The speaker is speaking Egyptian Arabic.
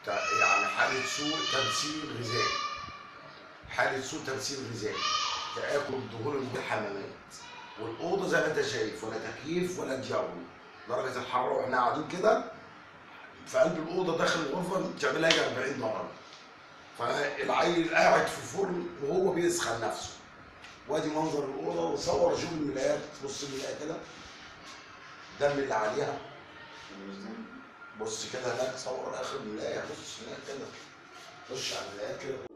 ت- يعني حاله سوء تمثيل غذائي حاله سوء تمثيل غذائي تاكل دهون الحمامات والاوضه زي ما انت شايف ولا تكييف ولا دياول درجه الحراره واحنا قاعدين كده في قلب الاوضه داخل الغرفه تعملها يجي 40 درجه فالعيل قاعد في فرن وهو بيسخن نفسه وادي منظر الاوضه وصور شوف الملايات بص الملايه كده دم اللي عليها بص كده هناك صور اخر الملايه بص هناك كده خش على الملايات كده